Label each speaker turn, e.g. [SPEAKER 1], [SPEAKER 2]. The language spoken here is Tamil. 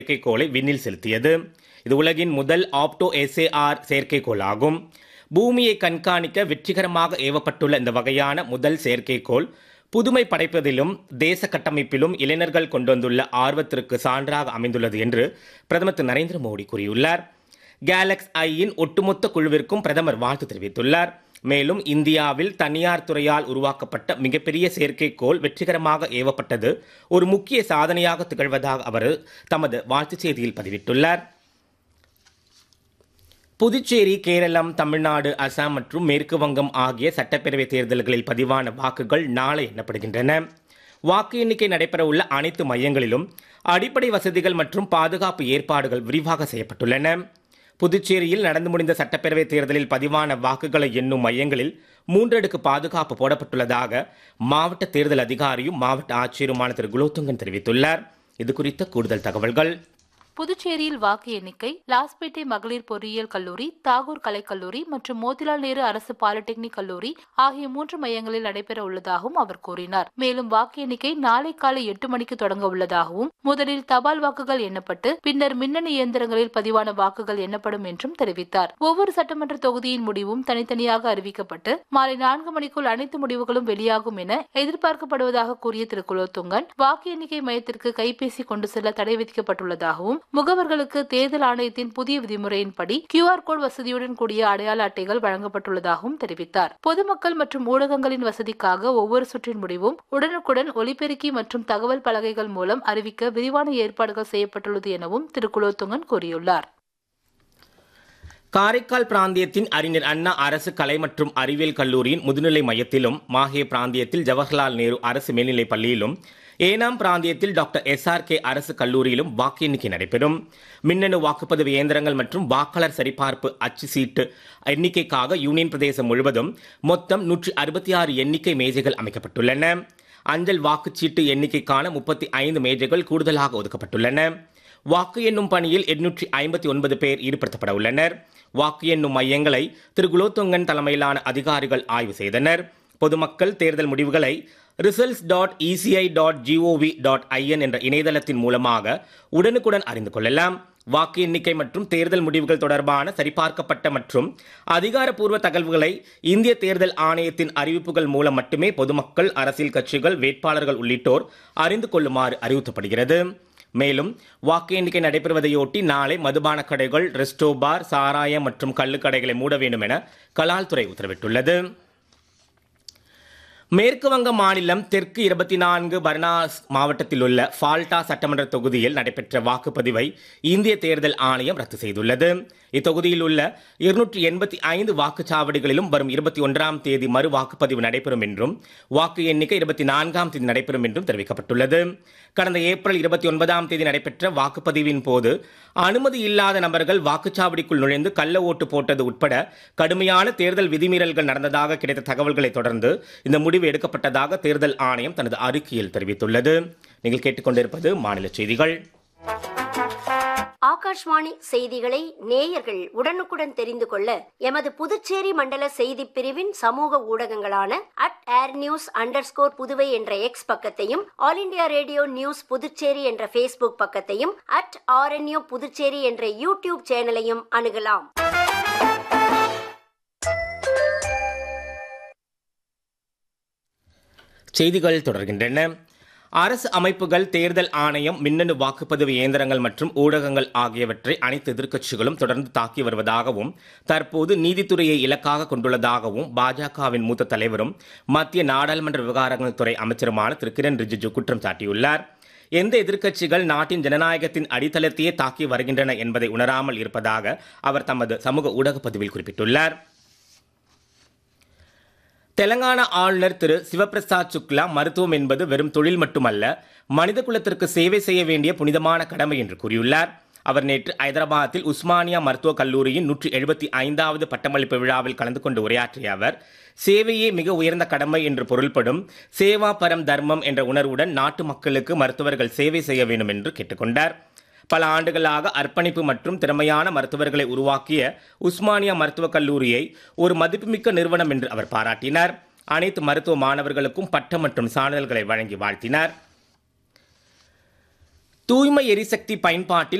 [SPEAKER 1] செயற்கைக்கோளை விண்ணில் செலுத்தியது இது உலகின் முதல் ஆப்டோ எஸ்ஏஆர் செயற்கைக்கோள் ஆகும் பூமியை கண்காணிக்க வெற்றிகரமாக ஏவப்பட்டுள்ள இந்த வகையான முதல் செயற்கைக்கோள் புதுமை படைப்பதிலும் தேச கட்டமைப்பிலும் இளைஞர்கள் கொண்டு வந்துள்ள ஆர்வத்திற்கு சான்றாக அமைந்துள்ளது என்று பிரதமர் திரு நரேந்திர மோடி கூறியுள்ளார் கேலக்ஸ் ஐயின் ஒட்டுமொத்த குழுவிற்கும் பிரதமர் வாழ்த்து தெரிவித்துள்ளார் மேலும் இந்தியாவில் தனியார் துறையால் உருவாக்கப்பட்ட மிகப்பெரிய செயற்கைக்கோள் வெற்றிகரமாக ஏவப்பட்டது ஒரு முக்கிய சாதனையாக திகழ்வதாக அவர் தமது வாழ்த்துச் செய்தியில் பதிவிட்டுள்ளார் புதுச்சேரி கேரளம் தமிழ்நாடு அசாம் மற்றும் மேற்கு வங்கம் ஆகிய சட்டப்பேரவை தேர்தல்களில் பதிவான வாக்குகள் நாளை எண்ணப்படுகின்றன வாக்கு எண்ணிக்கை நடைபெறவுள்ள அனைத்து மையங்களிலும் அடிப்படை வசதிகள் மற்றும் பாதுகாப்பு ஏற்பாடுகள் விரிவாக செய்யப்பட்டுள்ளன புதுச்சேரியில் நடந்து முடிந்த சட்டப்பேரவை தேர்தலில் பதிவான வாக்குகளை எண்ணும் மையங்களில் மூன்றடுக்கு பாதுகாப்பு போடப்பட்டுள்ளதாக மாவட்ட தேர்தல் அதிகாரியும் மாவட்ட ஆட்சியருமான திரு குலோத்துங்கன் தெரிவித்துள்ளார் இது குறித்த கூடுதல் தகவல்கள்
[SPEAKER 2] புதுச்சேரியில் வாக்கு எண்ணிக்கை லாஸ்பேட்டை மகளிர் பொறியியல் கல்லூரி தாகூர் கலைக்கல்லூரி மற்றும் மோதிலால் நேரு அரசு பாலிடெக்னிக் கல்லூரி ஆகிய மூன்று மையங்களில் நடைபெற உள்ளதாகவும் அவர் கூறினார் மேலும் வாக்கு எண்ணிக்கை நாளை காலை எட்டு மணிக்கு தொடங்க உள்ளதாகவும் முதலில் தபால் வாக்குகள் எண்ணப்பட்டு பின்னர் மின்னணு இயந்திரங்களில் பதிவான வாக்குகள் எண்ணப்படும் என்றும் தெரிவித்தார் ஒவ்வொரு சட்டமன்ற தொகுதியின் முடிவும் தனித்தனியாக அறிவிக்கப்பட்டு மாலை நான்கு மணிக்குள் அனைத்து முடிவுகளும் வெளியாகும் என எதிர்பார்க்கப்படுவதாக கூறிய திரு குலோத்துங்கன் வாக்கு எண்ணிக்கை மையத்திற்கு கைபேசி கொண்டு செல்ல தடை விதிக்கப்பட்டுள்ளதாகவும் முகவர்களுக்கு தேர்தல் ஆணையத்தின் புதிய விதிமுறையின்படி கியூஆர் கோட் வசதியுடன் கூடிய அடையாள அட்டைகள் வழங்கப்பட்டுள்ளதாகவும் தெரிவித்தார் பொதுமக்கள் மற்றும் ஊடகங்களின் வசதிக்காக ஒவ்வொரு சுற்றின் முடிவும் உடனுக்குடன் ஒலிபெருக்கி மற்றும் தகவல் பலகைகள் மூலம் அறிவிக்க விரிவான ஏற்பாடுகள் செய்யப்பட்டுள்ளது எனவும் திரு குலோத்துங்கன் கூறியுள்ளார்
[SPEAKER 1] காரைக்கால் பிராந்தியத்தின் அறிஞர் அண்ணா அரசு கலை மற்றும் அறிவியல் கல்லூரியின் முதுநிலை மையத்திலும் மாஹே பிராந்தியத்தில் ஜவஹர்லால் நேரு அரசு மேல்நிலைப் பள்ளியிலும் ஏனாம் பிராந்தியத்தில் டாக்டர் எஸ்ஆர்கே அரசு கல்லூரியிலும் வாக்கு எண்ணிக்கை நடைபெறும் மின்னணு வாக்குப்பதிவு இயந்திரங்கள் மற்றும் வாக்காளர் சரிபார்ப்பு அச்சு சீட்டு எண்ணிக்கைக்காக யூனியன் பிரதேசம் முழுவதும் மொத்தம் நூற்றி அறுபத்தி ஆறு எண்ணிக்கை மேஜைகள் அமைக்கப்பட்டுள்ளன அஞ்சல் வாக்குச்சீட்டு எண்ணிக்கைக்கான முப்பத்தி ஐந்து மேஜைகள் கூடுதலாக ஒதுக்கப்பட்டுள்ளன வாக்கு எண்ணும் பணியில் எண்ணூற்றி ஐம்பத்தி ஒன்பது பேர் ஈடுபடுத்தப்பட உள்ளனர் வாக்கு எண்ணும் மையங்களை திரு குலோத்துங்கன் தலைமையிலான அதிகாரிகள் ஆய்வு செய்தனர் பொதுமக்கள் தேர்தல் முடிவுகளை results dot ECI dot GOV dot IN என்ற இணையதளத்தின் மூலமாக உடனுக்குடன் அறிந்து கொள்ளலாம் வாக்கு எண்ணிக்கை மற்றும் தேர்தல் முடிவுகள் தொடர்பான சரிபார்க்கப்பட்ட மற்றும் அதிகாரப்பூர்வ தகவல்களை இந்திய தேர்தல் ஆணையத்தின் அறிவிப்புகள் மூலம் மட்டுமே பொதுமக்கள் அரசியல் கட்சிகள் வேட்பாளர்கள் உள்ளிட்டோர் அறிந்து கொள்ளுமாறு அறிவுறுத்தப்படுகிறது மேலும் வாக்கு எண்ணிக்கை நடைபெறுவதையொட்டி நாளை மதுபான கடைகள் ரெஸ்டோ பார் சாராயம் மற்றும் கள்ளுக்கடைகளை மூட வேண்டும் என கலால்துறை உத்தரவிட்டுள்ளது மேற்கு வங்க மாநிலம் தெற்கு இருபத்தி நான்கு பர்னாஸ் மாவட்டத்தில் உள்ள ஃபால்டா சட்டமன்ற தொகுதியில் நடைபெற்ற வாக்குப்பதிவை இந்திய தேர்தல் ஆணையம் ரத்து செய்துள்ளது இத்தொகுதியில் உள்ள இருநூற்றி எண்பத்தி ஐந்து வாக்குச்சாவடிகளிலும் வரும் இருபத்தி ஒன்றாம் தேதி மறு வாக்குப்பதிவு நடைபெறும் என்றும் வாக்கு எண்ணிக்கை இருபத்தி நான்காம் தேதி நடைபெறும் என்றும் தெரிவிக்கப்பட்டுள்ளது கடந்த ஏப்ரல் இருபத்தி ஒன்பதாம் தேதி நடைபெற்ற வாக்குப்பதிவின் போது அனுமதி இல்லாத நபர்கள் வாக்குச்சாவடிக்குள் நுழைந்து கள்ள ஓட்டு போட்டது உட்பட கடுமையான தேர்தல் விதிமீறல்கள் நடந்ததாக கிடைத்த தகவல்களை தொடர்ந்து இந்த முடிவு எடுக்கப்பட்டதாக தேர்தல் ஆணையம் தனது அறிக்கையில் தெரிவித்துள்ளது நீங்கள் கேட்டுக்கொண்டிருப்பது மாநில செய்திகள்
[SPEAKER 3] ஆகாஷ்வாணி செய்திகளை நேயர்கள் உடனுக்குடன் தெரிந்து கொள்ள எமது புதுச்சேரி மண்டல செய்தி பிரிவின் சமூக ஊடகங்களான at air news underscore Puduvai என்ற எக்ஸ் பக்கத்தையும் All India Radio news Puducherry என்ற ஃபேஸ்புக் பக்கத்தையும் அட் ஆர்என்யூ புதுச்சேரி என்ற யூடியூப் சேனலையும் அணுகலாம்
[SPEAKER 1] செய்திகள் தொடர்கின்றன அரசு அமைப்புகள் தேர்தல் ஆணையம் மின்னணு வாக்குப்பதிவு இயந்திரங்கள் மற்றும் ஊடகங்கள் ஆகியவற்றை அனைத்து எதிர்க்கட்சிகளும் தொடர்ந்து தாக்கி வருவதாகவும் தற்போது நீதித்துறையை இலக்காக கொண்டுள்ளதாகவும் பாஜகவின் மூத்த தலைவரும் மத்திய நாடாளுமன்ற விவகாரங்கள் துறை அமைச்சருமான திரு கிரண் ரிஜிஜு குற்றம் சாட்டியுள்ளார் எந்த எதிர்க்கட்சிகள் நாட்டின் ஜனநாயகத்தின் அடித்தளத்தையே தாக்கி வருகின்றன என்பதை உணராமல் இருப்பதாக அவர் தமது சமூக ஊடகப் பதிவில் குறிப்பிட்டுள்ளார் தெலங்கானா ஆளுநர் திரு சிவபிரசாத் சுக்லா மருத்துவம் என்பது வெறும் தொழில் மட்டுமல்ல மனித குலத்திற்கு சேவை செய்ய வேண்டிய புனிதமான கடமை என்று கூறியுள்ளார் அவர் நேற்று ஐதராபாத்தில் உஸ்மானியா மருத்துவக் கல்லூரியின் நூற்றி எழுபத்தி ஐந்தாவது பட்டமளிப்பு விழாவில் கலந்து கொண்டு உரையாற்றிய அவர் சேவையே மிக உயர்ந்த கடமை என்று பொருள்படும் சேவா பரம் தர்மம் என்ற உணர்வுடன் நாட்டு மக்களுக்கு மருத்துவர்கள் சேவை செய்ய வேண்டும் என்று கேட்டுக்கொண்டார் பல ஆண்டுகளாக அர்ப்பணிப்பு மற்றும் திறமையான மருத்துவர்களை உருவாக்கிய உஸ்மானியா மருத்துவக் கல்லூரியை ஒரு மதிப்புமிக்க நிறுவனம் என்று அவர் பாராட்டினார் அனைத்து மருத்துவ மாணவர்களுக்கும் பட்டம் மற்றும் சான்றிதழ்களை வழங்கி வாழ்த்தினார் தூய்மை எரிசக்தி பயன்பாட்டில்